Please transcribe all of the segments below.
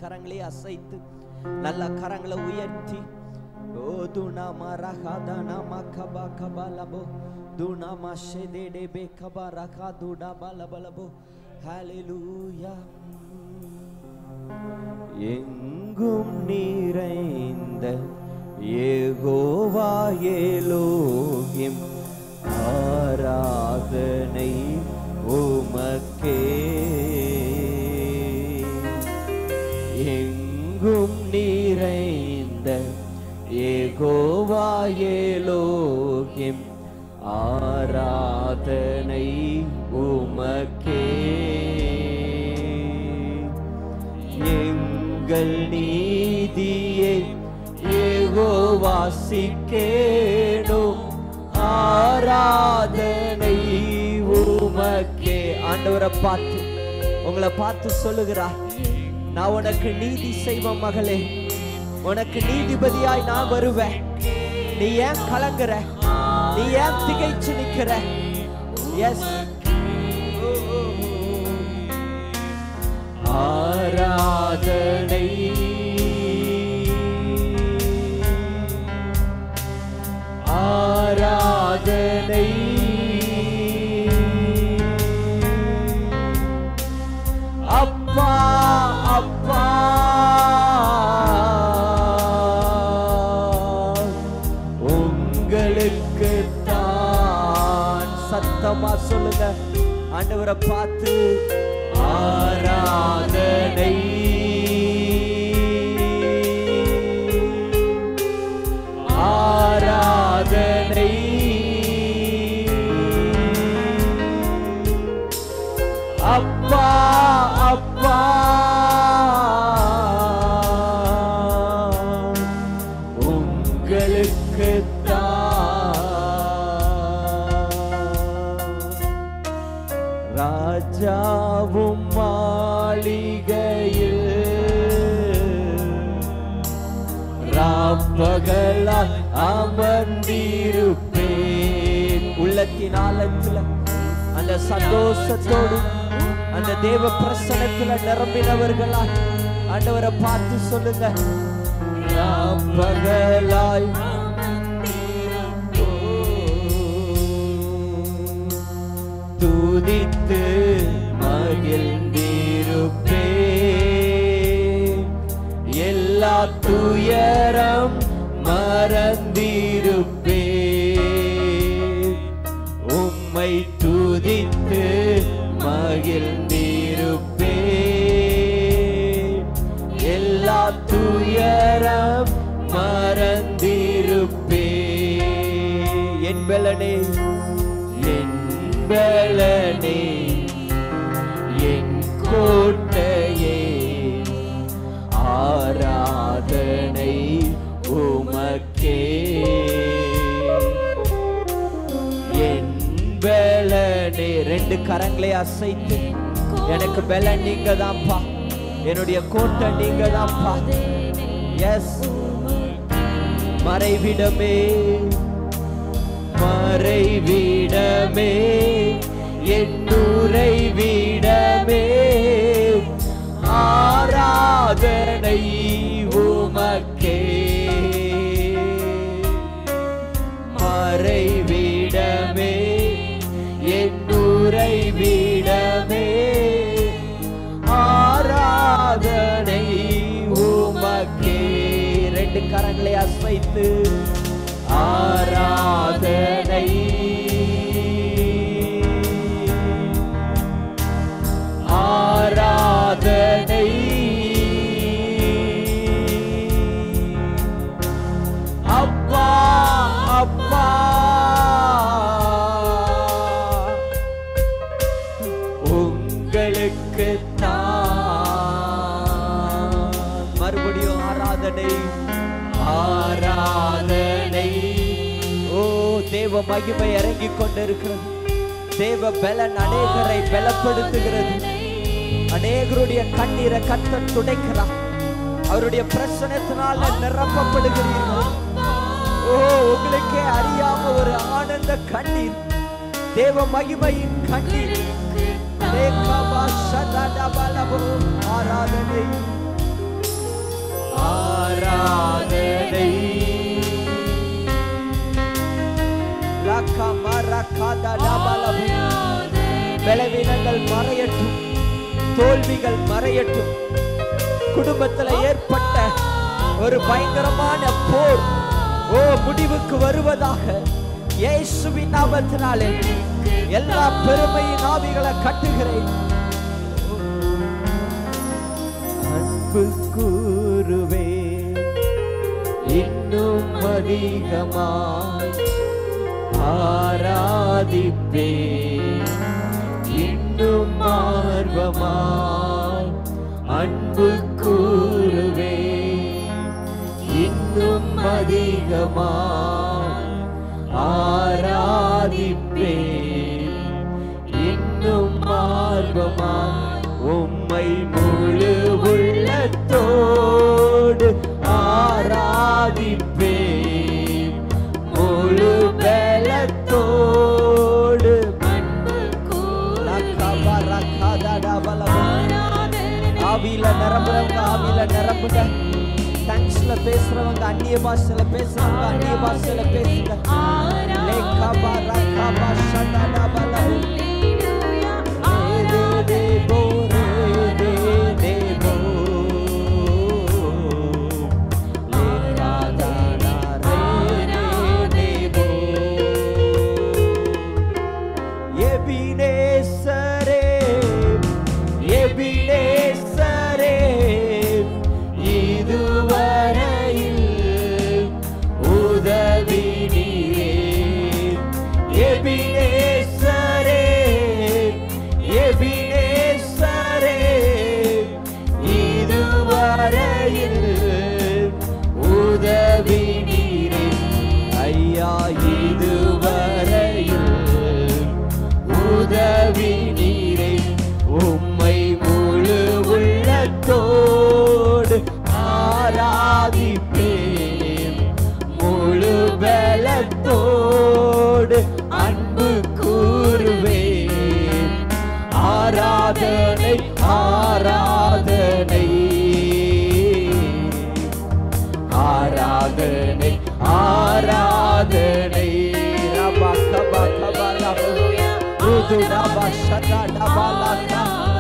கரங்களை அசைத்து நல்ல கரங்களை உயர்த்தி ஓ துணாமா ரகாதானாமா கபா கபா லபோ துணாமா ஷெதேடே பே கபா ரகா துடா பலபலபோ ஹalleluya எங்கும் நிறைந்த ஏகோவாயேலோகிம் ஆராதனை உமக்கே எங்கும் நிறைந்த ஏகோவாயேலோகிம் ஆராதனை உமக்கே எங்கள் நீதியை ஏகோவாசிக்கேனும் ஆராதனை உமக்கே ஆண்டவரை பார்த்து உங்களை பார்த்து சொல்லுகிறா நான் உனக்கு நீதி செய்வேன் மகளே உனக்கு நீதிபதியாய் நான் வருவேன் நீ ஏன் கலங்குற நீ ஏன் திகைச்சு நிக்கிற எஸ் ஆராதனை ஆராதனை அப்பா அப்பா உங்களுக்கு தான் சத்தமா சொல்லுங்க ஆண்டவரை பார்த்து ஆராதனை ஆராதனை அப்பா அப்பா உங்களுக்கு ராஜாவும் மாளிகையில் ராப்பகலா அமர்ந்திருப்பேன் உள்ளத்தின் ஆழத்துல அந்த சந்தோஷத்தோடு அந்த தேவ பிரசனத்துல நிரம்பினவர்களா ஆண்டவரை பார்த்து சொல்லுங்க ராப்பகலாய் துதித்து மகிழ்ந்திருப்பே எல்லா துயரம் மறந்திருப்பே உம்மை துதித்து மகிழ்ந்திருப்பே எல்லா துயரம் மறந்திருப்பே என் பலனே என் பலனே என் கோட்டையே ஆராதனை உமக்கே என் பலனே ரெண்டு கரங்களை அசைத்து எனக்கு பலன் நீங்க தான்ப்பா என்னுடைய கோட்டை நீங்க தான்ப்பா எஸ் மறைவிடமே மறைவிடமே என்னுரை விடமே ஆராதனை உமக்கே மறைவிடமே என்னுரை விடமே ஆராதனை உமக்கே ரெண்டு கரங்களை அசைத்து ஆராதனை ஆராதனை அப்பா அப்பா உங்களுக்கு மறுபடியும் ஆராதனை ஆராதனை ஓ தேவ மகிமை இறங்கிக் கொண்டிருக்கிறது தேவ பலன் அநேகரை பலப்படுத்துகிறது அநேகருடைய கண்ணீரை கத்த துடைக்கிறார் அவருடைய பிரசனத்தினால நிரப்பப்படுகிறீர்கள் ஓ உங்களுக்கே அறியாம ஒரு ஆனந்த கண்ணீர் தேவ மகிமையின் கண்ணீர் ரேகாபா சதடபலபோ. ஆராதனை ஆராதனை லக்கமா ரக்காதா டபலபு. பலவீனங்கள் மறையட்டும் தோல்விகள் மறையட்டும் குடும்பத்துல ஏற்பட்ட ஒரு பயங்கரமான போர் ஓ முடிவுக்கு வருவதாக இயேசுவின் நாமத்தினாலே எல்லா பெருமையின் ஆவிகளை கட்டுகிறேன் அன்பு கூறுவே இன்னும் அதிகமாய் ஆராதிப்பே இன்னும் ஆர்வமாய் அன்பு கூறுவே இன்னும் அதிகமாய் ஆராதிப்பே இன்னும் ஆர்வமாய் உம்மை முழு உள்ளத்தோடு ஆராதிப்பே முழு பலத்தோடு லக்கபா ரக்காதடபலபா. ஆவியில நிரம்புறவங்க ஆவியில நிரம்புங்க டங்ஸ்ல பேசுறவங்க அந்நிய பாஷையில பேசுறவங்க அந்நிய பாஷையில பேசுங்க லேக்கபா ரக்கபா ஷடடபலபு. ரேதே தேவோ, ரேதே தேவோ. லேக்காதானா ரேதே தேவோ. எபினேசரே எபினேசரே இதுவரையில் உதவி நீரே எபினேசரே எபினேசரே இதுவரையில் உதவி நீரே ஐயா இதுவரையில் உதவி நீரே உம்மை முழு உள்ளத்தோடு ஆராதிப்பேன் முழு பலத்தோடு அன்பு கூறுவேன் ஆராதனை ஆராதனை ஆராதனை ஆராதனை ரபா கபா கபா லபு. ருது டபா ஷதா டபா லகா.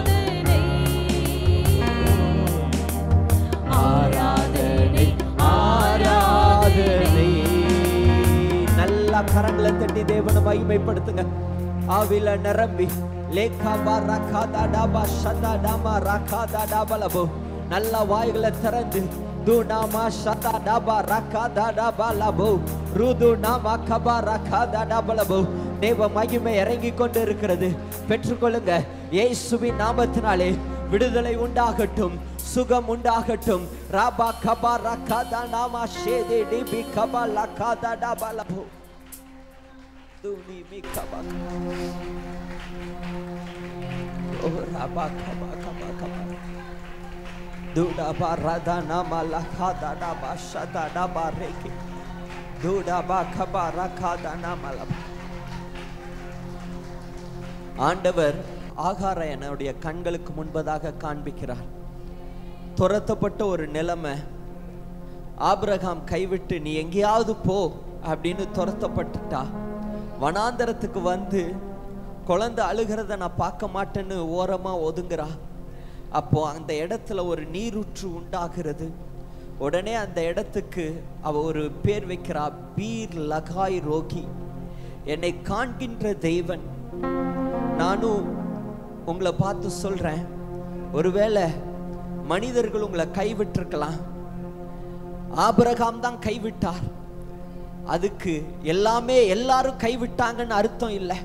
ஆராதனை ஆராதனை நல்லா கரங்களை தட்டி தேவனை மகிமைப்படுத்துங்க ஆவில நிரம்பி லேகாபா ரகாதா டாபா ஷதா டாமா ரகாதா டாபலபோ நல்ல வாய்களை திறந்து துனாமா ஷதா டாபா ரகாதா டாபலபோ ருது நாமா கபா ரகாதா டாபலபோ தேவ மகிமை இறங்கி கொண்டு இருக்கிறது பெற்றுக்கொள்ளுங்க இயேசுவின் நாமத்தினாலே விடுதலை உண்டாகட்டும் சுகம் உண்டாகட்டும் ராபா கபா ரகாதா நாமா ஷேதே டிபி கபா லகாதா டாபலபோ துனி மி கபா ஓ Rafah கபா கபா கபா Duda barada nama lakada daba shada daba reki. Duda ba kabara kada nama laba. ஆண்டவர் ஆகார என்னுடைய கண்களுக்கு முன்பதாக காண்பிக்கிறார் துரத்தப்பட்ட ஒரு நிலைமை ஆபிரகாம் கைவிட்டு நீ எங்கேயாவது போ அப்படின்னு துரத்தப்பட்டுட்டா வனாந்தரத்துக்கு வந்து குழந்தை அழுகிறத நான் பார்க்க மாட்டேன்னு ஓரமா ஒதுங்குறா அப்போ அந்த இடத்துல ஒரு நீரூற்று உண்டாகிறது உடனே அந்த இடத்துக்கு அவ ஒரு பேர் வைக்கிறா பீர் லகாய் ரோகி என்னை காண்கின்ற தெய்வன் நானும் உங்களை பார்த்து சொல்றேன் ஒருவேளை மனிதர்கள் உங்களை கைவிட்டிருக்கலாம் ஆபிரகாம் தான் கைவிட்டார் அதுக்கு எல்லாமே எல்லாரும் கைவிட்டாங்கன்னு அர்த்தம் இல்லை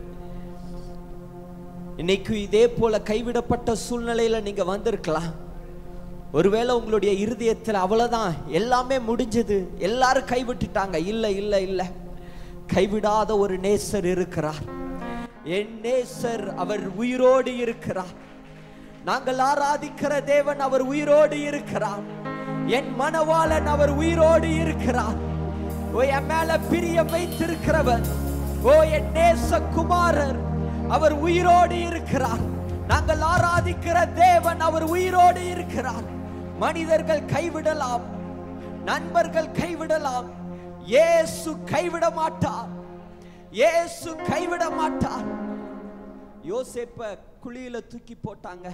இன்னைக்கு இதே போல கைவிடப்பட்ட சூழ்நிலையில நீங்க வந்திருக்கலாம் ஒருவேளை உங்களுடைய இருதயத்தில் அவ்வளவுதான் எல்லாமே முடிஞ்சது எல்லாரும் கைவிட்டுட்டாங்க இல்ல இல்ல இல்ல கைவிடாத ஒரு நேசர் இருக்கிறார் என் நேசர் அவர் உயிரோடு இருக்கிறார் நாங்கள் ஆராதிக்கிற தேவன் அவர் உயிரோடு இருக்கிறார் என் மனவாளன் அவர் உயிரோடு இருக்கிறார் ஓ என் மேல பிரியம் வைத்திருக்கிறவர் ஓ என் நேச குமாரர் அவர் உயிரோடு இருக்கிறார் நாங்கள் ஆராதிக்கிற தேவன் அவர் உயிரோடு இருக்கிறார் மனிதர்கள் கைவிடலாம் நண்பர்கள் கைவிடலாம் இயேசு கைவிட மாட்டார் இயேசு கைவிட மாட்டார் யோசேப்ப குழியில தூக்கி போட்டாங்க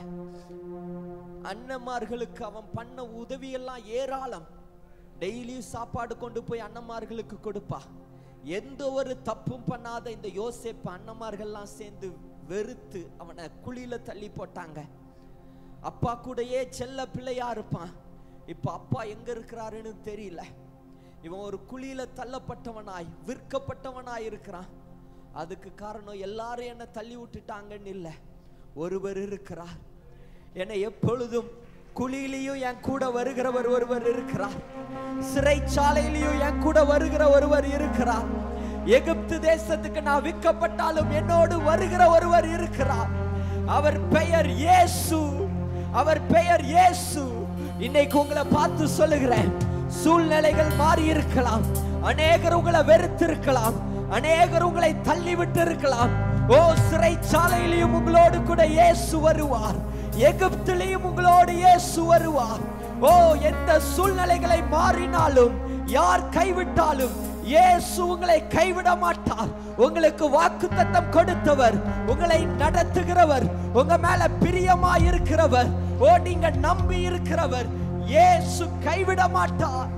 அண்ணமார்களுக்கு அவன் பண்ண உதவியெல்லாம் ஏராளம் டெய்லி சாப்பாடு கொண்டு போய் அண்ணமார்களுக்கு கொடுப்பா எந்த ஒரு தப்பும் பண்ணாத இந்த யோசேப்பு அண்ணமார்கள்லாம் சேர்ந்து வெறுத்து அவனை குழியில தள்ளி போட்டாங்க அப்பா கூடயே செல்ல பிள்ளையா இருப்பான் இப்ப அப்பா எங்க இருக்கிறாருன்னு தெரியல இவன் ஒரு குழியில தள்ளப்பட்டவனாய் விற்கப்பட்டவனாய் இருக்கிறான் அதுக்கு காரணம் எல்லாரும் என்னை தள்ளி விட்டுட்டாங்கன்னு இல்லை ஒருவர் இருக்கிறார் என்னை எப்பொழுதும் குழியிலையும் என் கூட வருகிறவர் ஒருவர் இருக்கிறார் சிறைச்சாலையிலையும் என் கூட வருகிற ஒருவர் இருக்கிறார் எகிப்து தேசத்துக்கு நான் விற்கப்பட்டாலும் என்னோடு வருகிற ஒருவர் இருக்கிறார் அவர் பெயர் இயேசு அவர் பெயர் இயேசு இன்னைக்கு உங்களை பார்த்து சொல்லுகிறேன் சூழ்நிலைகள் மாறி இருக்கலாம் அநேகர் உங்களை வெறுத்து இருக்கலாம் அநேகர் உங்களை தள்ளி விட்டு இருக்கலாம் ஓ சிறைச்சாலையிலையும் உங்களோடு கூட இயேசு வருவார் எகிப்திலையும் உங்களோடு இயேசு வருவார் ஓ எந்த சூழ்நிலைகளை மாறினாலும் யார் கைவிட்டாலும் இயேசு உங்களை கைவிட மாட்டார் உங்களுக்கு வாக்குத்தத்தம் கொடுத்தவர் உங்களை நடத்துகிறவர் உங்க மேல பிரியமா இருக்கிறவர் ஓ நீங்க நம்பி இருக்கிறவர் இயேசு கைவிட மாட்டார்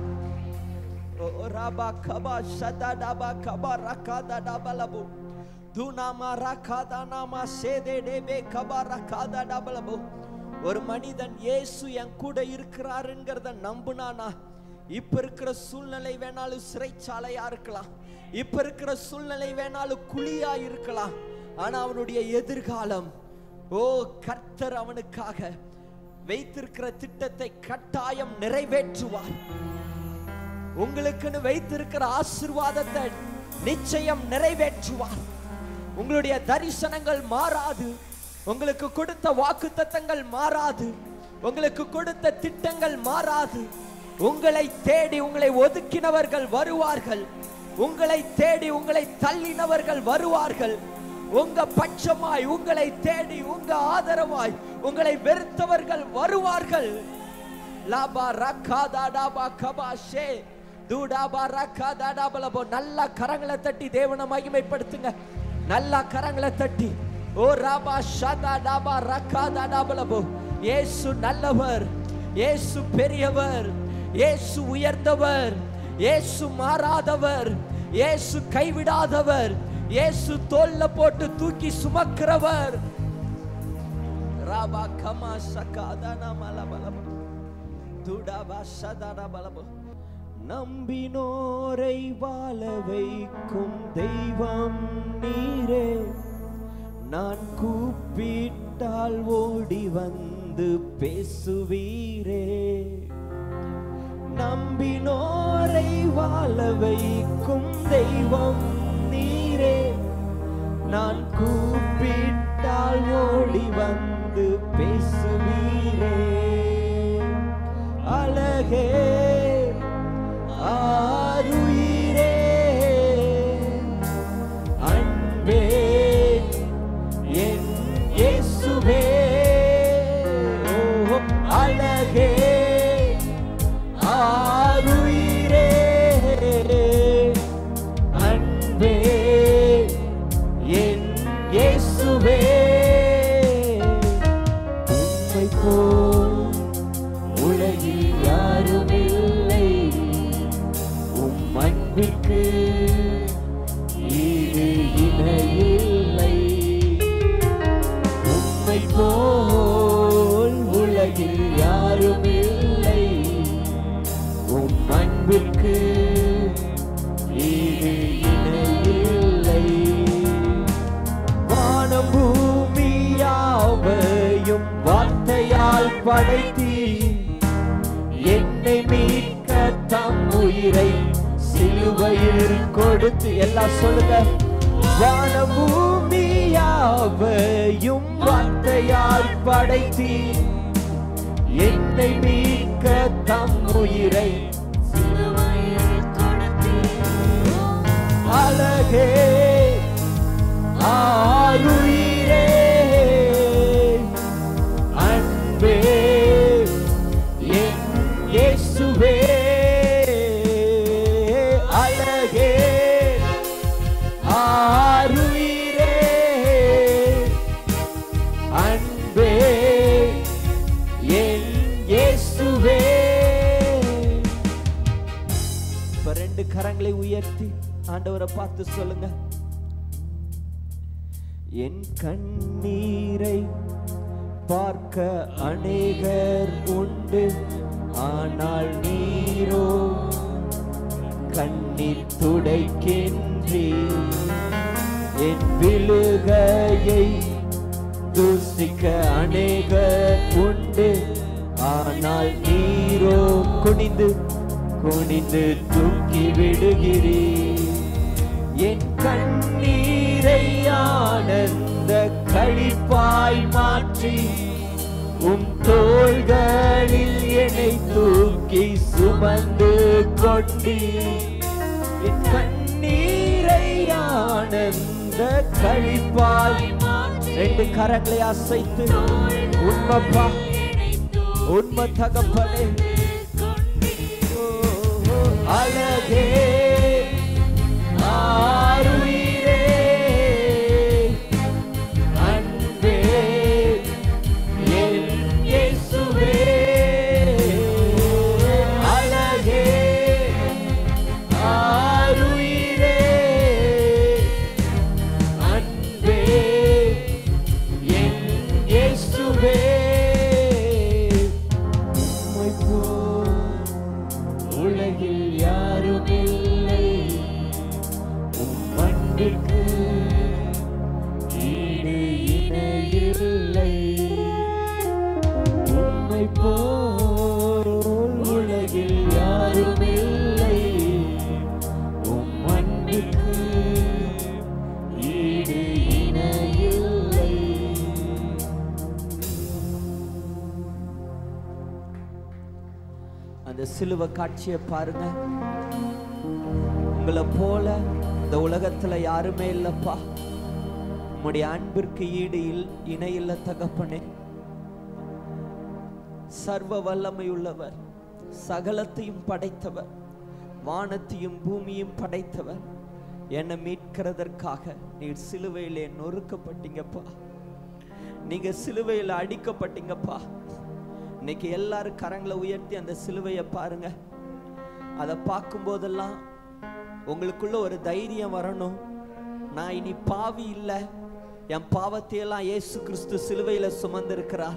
ஓ ராபா கபா ஷதா டாபா கபா ரகாதா டாபலபு தூனாமா ரகாதா நாமா சேதே டேபே கபா ரகாதா டாபலபு ஒரு மனிதன் இயேசு என் கூட இருக்கிறாருங்கிறத நம்புனானா இப்ப இருக்கிற சூழ்நிலை வேணாலும் சிறைச்சாலையா இருக்கலாம் இப்ப இருக்கிற சூழ்நிலை வேணாலும் குழியா இருக்கலாம் ஆனா அவனுடைய எதிர்காலம் ஓ கர்த்தர் அவனுக்காக வைத்திருக்கிற திட்டத்தை கட்டாயம் நிறைவேற்றுவார் உங்களுக்குன்னு வைத்திருக்கிற ஆசிர்வாதத்தை நிச்சயம் நிறைவேற்றுவார் உங்களுடைய தரிசனங்கள் மாறாது உங்களுக்கு கொடுத்த வாக்குத்தத்தங்கள் மாறாது உங்களுக்கு கொடுத்த திட்டங்கள் மாறாது உங்களை தேடி உங்களை ஒதுக்கினவர்கள் வருவார்கள் உங்களை தேடி உங்களை தள்ளினவர்கள் வருவார்கள் உங்க பட்சமாய் உங்களை தேடி உங்க ஆதரவாய் உங்களை வெறுத்தவர்கள் வருவார்கள் லாபா ரக்காதா டாபா கபா ஷே தூடாபா ரக்காதா டாபலபோ நல்லா கரங்களை தட்டி தேவனை மகிமைப்படுத்துங்க நல்லா கரங்களை தட்டி ஓ ராபா ஷதா டாபா ரக்காதா டாபலபோ இயேசு நல்லவர் இயேசு பெரியவர் இயேசு உயர்ந்தவர் இயேசு மாறாதவர் இயேசு கைவிடாதவர் இயேசு தோல்ல போட்டு தூக்கி சுமக்கிறவர் ராபா கமா சகாதா மலபலபோ துடாபா சதாடா பலபோ நம்பினோரை வாழ வைக்கும் தெய்வம் நீரே நான் கூப்பிட்டால் ஓடி வந்து பேசுவீரே நம்பினோரை வாழ வைக்கும் தெய்வம் நீரே நான் கூப்பிட்டால் ஓடி வந்து பேசுவீரே அழகே ஆருயிரே அன்பே என் இயேசுவே ஓ அழகே ஆருயிரே அன்பே என் இயேசுவே உம்மை போல் உலகில் யாருமில்லை உம் அன்பிற்கு ஈடு இணையில்லை உம்மை போல் உலகில் யாருமில்லை உம் அன்பிற்கு ஈடு இணையில்லை வானம் பூமி யாவையும் வார்த்தையால் படைத்தீ என்னை மீட்க தம் உயிரை சிலுவையில் கொடுத்து எல்லாம் சொல்லுங்க வானம் பூமி யாவையும் வார்த்தையால் படைத்தீ என்னை மீட்க தம் உயிரை அழகே ஆருயிரே அன்பே என் பார்த்து சொல்லுங்க என் கண்ணீரை பார்க்க அநேகர் உண்டு ஆனால் நீரோ கண்ணீர் துடைக்கின்றீ என் விழுகையை தூசிக்க அநேகர் உண்டு ஆனால் நீரோ குனிந்து குனிந்து தூக்கி விடுகிறீர் என் கண்ணீரை ஆனந்த கழிப்பாய் மாற்றி உம் தோள்களில் என்னை தூக்கி சுமந்து கொண்டி என் கண்ணீரை ஆனந்த கழிப்பாய் ரெண்டு கரங்களை அசைத்து உண்மைப்பா உண்மை தகப்பனே ஓ, ஓ, அழகே ஆருயிரே அன்பே என் இயேசுவே அழகே ஆருயிரே அன்பே என் இயேசுவே உம்மை போல் உலகில் யாரும் இல்லை உம் அன்பிற்கு ஈடு இணையில்லை உம்மை போல் உலகில் யாரும் இல்லை உம் அன்பிற்கு ஈடு இணையில்லை அந்த சிலுவை காட்சியை பாருங்க உங்களை போல இந்த உலகத்துல யாருமே இல்லப்பா உம்முடைய அன்பிற்கு ஈடு இல் இணை இல்ல தகப்பனே சர்வ வல்லமை உள்ளவர் சகலத்தையும் படைத்தவர் வானத்தையும் பூமியும் படைத்தவர் என்னை மீட்கிறதற்காக நீர் சிலுவையிலே நொறுக்கப்பட்டீங்கப்பா நீங்க சிலுவையில் அடிக்கப்பட்டீங்கப்பா இன்னைக்கு எல்லாரும் கரங்களை உயர்த்தி அந்த சிலுவையை பாருங்க அதை பார்க்கும் போதெல்லாம் உங்களுக்குள்ள ஒரு தைரியம் வரணும் நான் இனி பாவி இல்லை என் பாவத்தையெல்லாம் இயேசு கிறிஸ்து சிலுவையில சுமந்திருக்கிறார்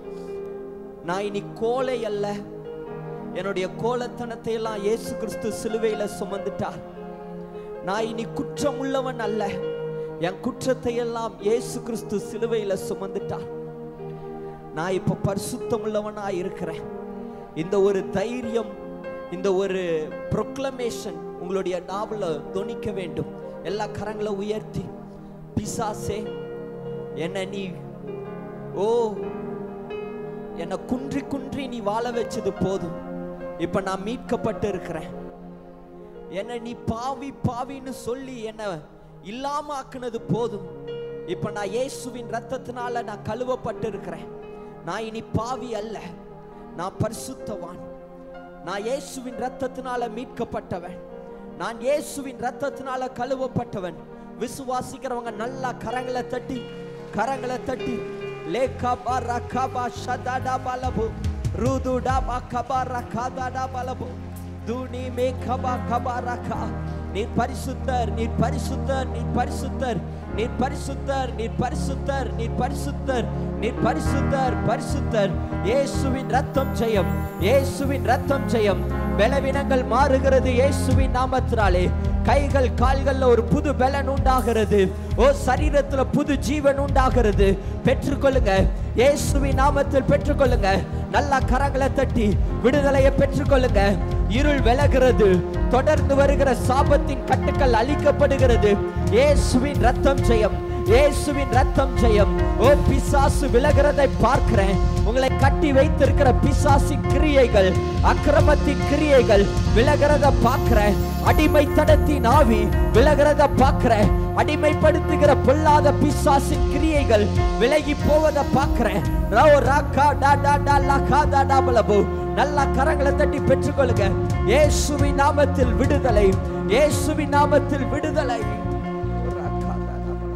நான் இனி கோலை அல்ல என்னுடைய கோலத்தனத்தை எல்லாம் இயேசு கிறிஸ்து சிலுவையில சுமந்துட்டார் நான் இனி குற்றம் உள்ளவன் அல்ல என் குற்றத்தை எல்லாம் இயேசு கிறிஸ்து சிலுவையில சுமந்துட்டார் நான் இப்ப பரிசுத்தம் உள்ளவனா இருக்கிறேன் இந்த ஒரு தைரியம் இந்த ஒரு ப்ரொக்ளமேஷன் உங்களுடைய நாவல தொனிக்க வேண்டும் எல்லா கரங்களை உயர்த்தி பிசாசே என்ன நீ ஓ என்னை குன்றி குன்றி நீ வாழ வச்சது போதும் இப்ப நான் மீட்கப்பட்டு இருக்கிறேன் என்ன நீ பாவி பாவின்னு சொல்லி என்ன இல்லாம ஆக்குனது போதும் இப்ப நான் இயேசுவின் ரத்தத்தினால நான் கழுவப்பட்டு இருக்கிறேன் நான் இனி பாவி அல்ல நான் பரிசுத்தவான் நான் இயேசுவின் ரத்தத்தினால மீட்கப்பட்டவன் நான் இயேசுவின் ரத்தத்தினால கழுவப்பட்டவன் விசுவாசிக்கிறவங்க நல்லா கரங்களை தட்டி கரங்களை தட்டி லேகா பாரா காபா ஷதாடா பலபு ருதுடா பா கபாரா காதாடா பலபு தூணி மே கபா கபா ரகா நீர் பரிசுத்தர் நீர் பரிசுத்தர் நீர் பரிசுத்தர் நீர் பரிசுத்தர் நீர் பரிசுத்தர் நீர் பரிசுத்தர் நீர் பரிசுத்தர் பரிசுத்தர் இயேசுவின் ரத்தம் ஜெயம் இயேசுவின் ரத்தம் ஜெயம் பலவீனங்கள் மாறுகிறது இயேசுவின் நாமத்தினாலே கைகள் கால்கள்ல ஒரு புது பலன் உண்டாகிறது ஓ சரீரத்துல புது ஜீவன் உண்டாகிறது பெற்றுக்கொள்ளுங்க இயேசுவின் நாமத்தில் பெற்றுக்கொள்ளுங்க நல்லா கரங்களை தட்டி விடுதலையை பெற்றுக்கொள்ளுங்க இருள் விலகிறது தொடர்ந்து வருகிற சாபத்தின் கட்டுக்கள் அழிக்கப்படுகிறது இயேசுவின் ரத்தம் ஜெயம் இயேசுவின் ரத்தம் ஜெயம் ஓ பிசாசு விலகிறதை பார்க்கிறேன் உங்களை கட்டி வைத்திருக்கிற பிசாசின் கிரியைகள் அக்கிரமத்தின் கிரியைகள் விலகிறத பார்க்கிறேன் அடிமை தடத்தின் ஆவி விலகிறத பார்க்கிறேன் அடிமைப்படுத்துகிற பொல்லாத பிசாசின் கிரியைகள் விலகி போவதை பார்க்கிறேன் ரோ ராக்கா டா டா டா லகா டா டா பலபு நல்லா கரங்களை தட்டி பெற்றுக்கொள்ளுங்க இயேசுவின் நாமத்தில் விடுதலை இயேசுவின் நாமத்தில் விடுதலை ராக்கா டா டா பலபு.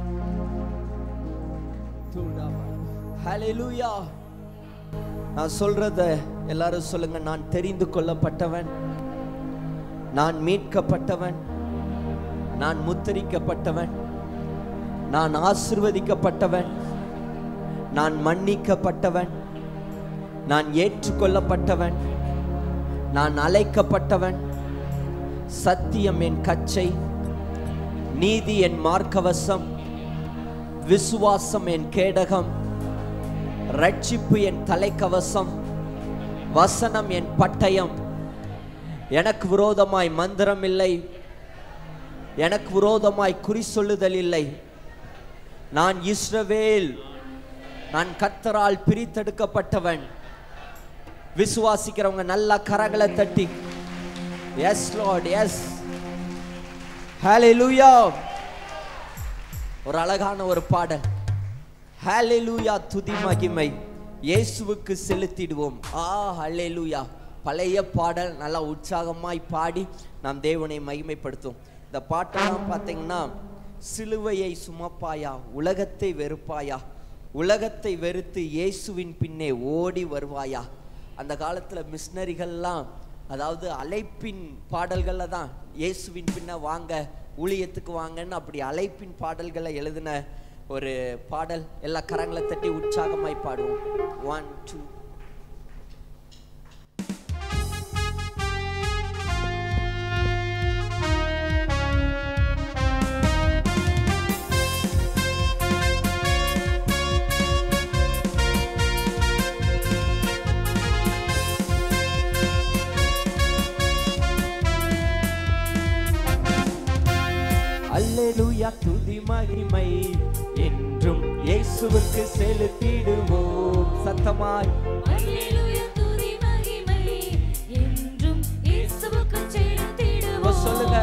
ஹalleluya நான் சொல்றத எல்லாரும் சொல்லுங்க நான் தெரிந்து கொள்ளப்பட்டவன் நான் மீட்கப்பட்டவன் நான் முத்தரிக்கப்பட்டவன் நான் ஆசிர்வதிக்கப்பட்டவன் நான் மன்னிக்கப்பட்டவன் நான் ஏற்றுக்கொள்ளப்பட்டவன் நான் அழைக்கப்பட்டவன் சத்தியம் என் கச்சை நீதி என் மார்க்கவசம் விசுவாசம் என் கேடகம் ரட்சிப்பு என் தலைக்கவசம் வசனம் என் பட்டயம் எனக்கு விரோதமாய் மந்திரம் இல்லை எனக்கு விரோதமாய் குறி சொல்லுதல் இல்லை நான் இஸ்ரவேல் நான் கர்த்தரால் பிரித்தெடுக்கப்பட்டவன் விசுவாசிக்கிறவங்க நல்லா கரங்களை தட்டி எஸ் லார்ட் எஸ் ஹalleluya ஒரு அழகான ஒரு பாடல் ஹalleluya துதி மகிமை இயேசுவுக்கு செலுத்திடுவோம் ஆ ஹalleluya பழைய பாடல் நல்லா உற்சாகமாய் பாடி நாம் தேவனை மகிமைப்படுத்தும் இந்த பாட்டெல்லாம் பார்த்தீங்கன்னா சிலுவையை சுமப்பாயா உலகத்தை வெறுப்பாயா உலகத்தை வெறுத்து இயேசுவின் பின்னே ஓடி வருவாயா அந்த காலத்தில் மிஷினரிகள்லாம் அதாவது அழைப்பின் பாடல்களில் தான் இயேசுவின் பின்ன வாங்க ஊழியத்துக்கு வாங்கன்னு அப்படி அழைப்பின் பாடல்களை எழுதின ஒரு பாடல் எல்லா கரங்களை தட்டி உற்சாகமாய் பாடுவோம் ஒன் டூ அல்லேலூயா துதி மகிமை என்றும் இயேசுவுக்கு செலுத்திடுவோம் சத்தமாய் அல்லேலூயா துதி மகிமை என்றும் இயேசுவுக்கு செலுத்திடுவோம் இப்ப சொல்லுங்க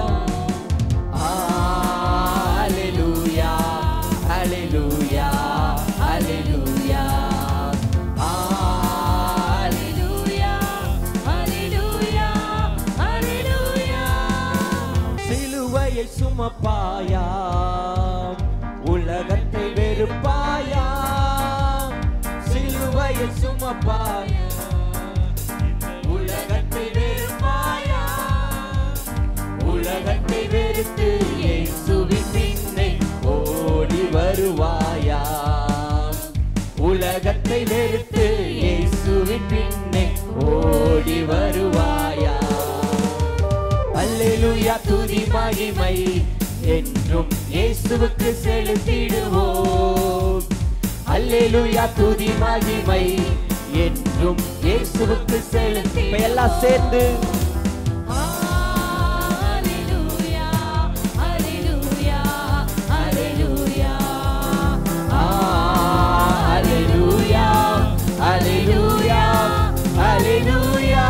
அல்லேலூயா அல்லேலூயா அல்லேலூயா அல்லேலூயா அல்லேலூயா அல்லேலூயா சிலுவையை சுமப்பாயா உலகத்தை வெறுப்பாயா சிலுவையை சுமப்பாயா உலகத்தை வெறுப்பாயா உலகத்தை வெறுத்து இயேசுவின் பின்னே ஓடி வருவாயா உலகத்தை வெறுத்து இயேசுவின் பின்னே ஓடி வருவாயா அல்லேலூயா துதி மகிமை என்றும் இயேசுவுக்கு செலுத்திடுவோம் அல்லேலூயா துதி மகிமை என்றும் இயேசுவுக்கு செலுத்தி இப்ப எல்லாம் சேர்ந்து அல்லேலூயா அல்லேலூயா அல்லேலூயா அல்லேலூயா அல்லேலூயா அல்லேலூயா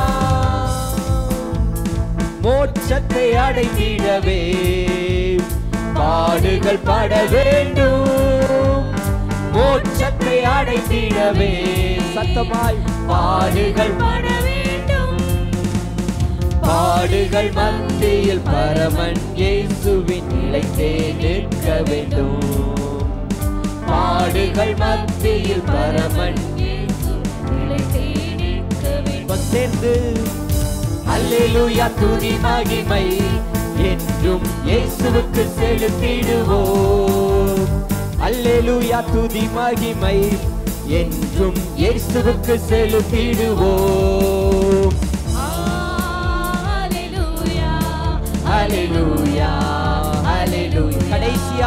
மோட்சத்தை அடைந்திடவே பாடுகள் பட வேண்டும் மோட்சத்தை அடைந்திடவே சத்தமாய் பாடுகள் பட வேண்டும் பாடுகள் மத்தியில் பரமன் இயேசுவின் நிலைத்தே நிற்க வேண்டும் பாடுகள் மத்தியில் பரமன் இயேசு நிலைத்தே நிற்க வேண்டும் இப்ப சேர்ந்து அல்லேலூயா துதி மகிமை என்றும் இயேசுவுக்கு செலுத்திடுவோம் அல்லேலூயா துதி மகிமை என்றும் இயேசுவுக்கு செலுத்திடுவோம் அல்லேலூயா அல்லேலூயா அல்லேலூயா கடைசியா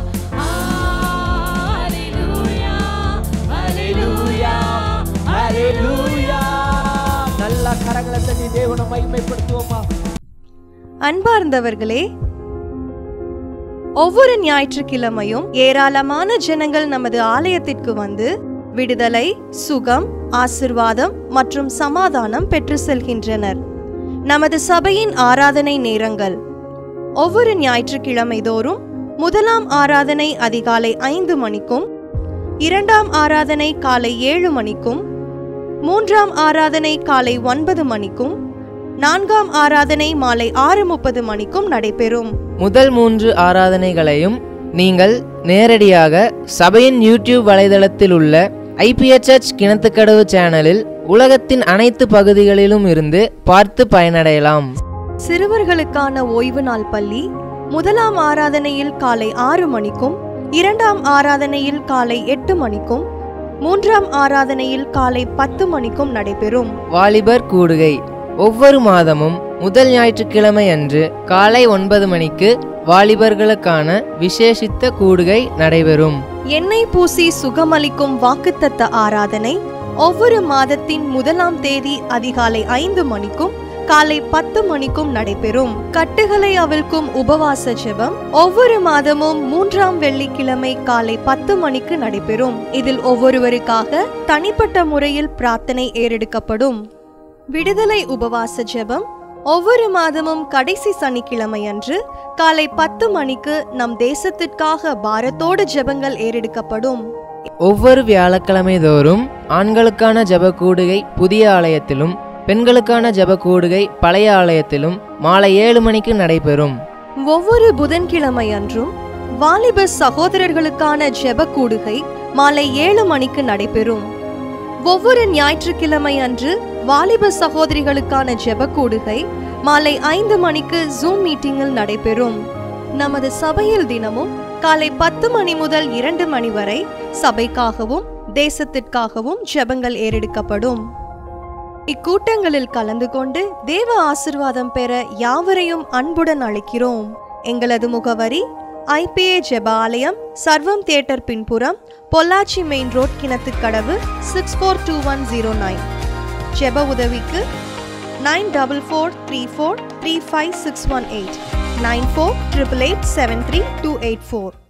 அல்லேலூயா அல்லேலூயா அல்லேலூயா நல்ல கரங்களை தட்டி தேவனை மகிமைப்படுத்துவோமா அன்பார்ந்தவர்களே ஒவ்வொரு ஞாயிற்றுக்கிழமையும் ஏராளமான ஜனங்கள் நமது ஆலயத்திற்கு வந்து விடுதலை சுகம் ஆசிர்வாதம் மற்றும் சமாதானம் பெற்று செல்கின்றனர் நமது சபையின் ஆராதனை நேரங்கள் ஒவ்வொரு ஞாயிற்றுக்கிழமை தோறும் முதலாம் ஆராதனை அதிகாலை ஐந்து மணிக்கும் இரண்டாம் ஆராதனை காலை ஏழு மணிக்கும் மூன்றாம் ஆராதனை காலை ஒன்பது மணிக்கும் நான்காம் ஆராதனை மாலை ஆறு முப்பது மணிக்கும் நடைபெறும் முதல் மூன்று ஆராதனைகளையும் நீங்கள் நேரடியாக சபையின் யூடியூப் வலைதளத்தில் உள்ள ஐபிஎச்எச் கிணத்துக்கடவு சேனலில் உலகத்தின் அனைத்து பகுதிகளிலும் இருந்து பார்த்து பயனடையலாம் சிறுவர்களுக்கான ஓய்வு நாள் பள்ளி முதலாம் ஆராதனையில் காலை ஆறு மணிக்கும் இரண்டாம் ஆராதனையில் காலை எட்டு மணிக்கும் மூன்றாம் ஆராதனையில் காலை பத்து மணிக்கும் நடைபெறும் வாலிபர் கூடுகை ஒவ்வொரு மாதமும் முதல் ஞாயிற்றுக்கிழமை அன்று காலை ஒன்பது மணிக்கு வாலிபர்களுக்கான விசேஷித்த கூடுகை நடைபெறும் எண்ணெய் பூசி சுகமளிக்கும் வாக்குத்தத்த ஆராதனை ஒவ்வொரு மாதத்தின் முதலாம் தேதி அதிகாலை ஐந்து மணிக்கும் காலை பத்து மணிக்கும் நடைபெறும் கட்டுகளை அவிழ்க்கும் உபவாச ஜெபம் ஒவ்வொரு மாதமும் மூன்றாம் வெள்ளிக்கிழமை காலை பத்து மணிக்கு நடைபெறும் இதில் ஒவ்வொருவருக்காக தனிப்பட்ட முறையில் பிரார்த்தனை ஏறெடுக்கப்படும் விடுதலை உபவாச ஜெபம் ஒவ்வொரு மாதமும் கடைசி சனிக்கிழமை அன்று காலை பத்து மணிக்கு நம் தேசத்திற்காக பாரத்தோடு ஜெபங்கள் ஏறெடுக்கப்படும் ஒவ்வொரு வியாழக்கிழமை தோறும் ஆண்களுக்கான ஜெப கூடுகை புதிய ஆலயத்திலும் பெண்களுக்கான ஜெப கூடுகை பழைய ஆலயத்திலும் மாலை ஏழு மணிக்கு நடைபெறும் ஒவ்வொரு புதன்கிழமை அன்றும் வாலிப சகோதரர்களுக்கான ஜெப கூடுகை மாலை ஏழு மணிக்கு நடைபெறும் ஒவ்வொரு ஞாயிற்றுக்கிழமை அன்று வாலிப சகோதரிகளுக்கான ஜெப கூடுகை மாலை ஐந்து மணிக்கு ஜூம் மீட்டிங்கில் நடைபெறும் நமது சபையில் தினமும் காலை பத்து மணி முதல் இரண்டு மணி வரை சபைக்காகவும் தேசத்திற்காகவும் ஜெபங்கள் ஏறெடுக்கப்படும் இக்கூட்டங்களில் கலந்து கொண்டு தேவ ஆசிர்வாதம் பெற யாவரையும் அன்புடன் அழைக்கிறோம் எங்களது முகவரி ஐபிஏ ஜெப ஆலயம் சர்வம் தியேட்டர் பின்புறம் Pollachi main road Kinathukadavu six four two one zero nine ஜெப உதவிக்கு nine double four three four three five six one eight nine four triple eight seven three two eight four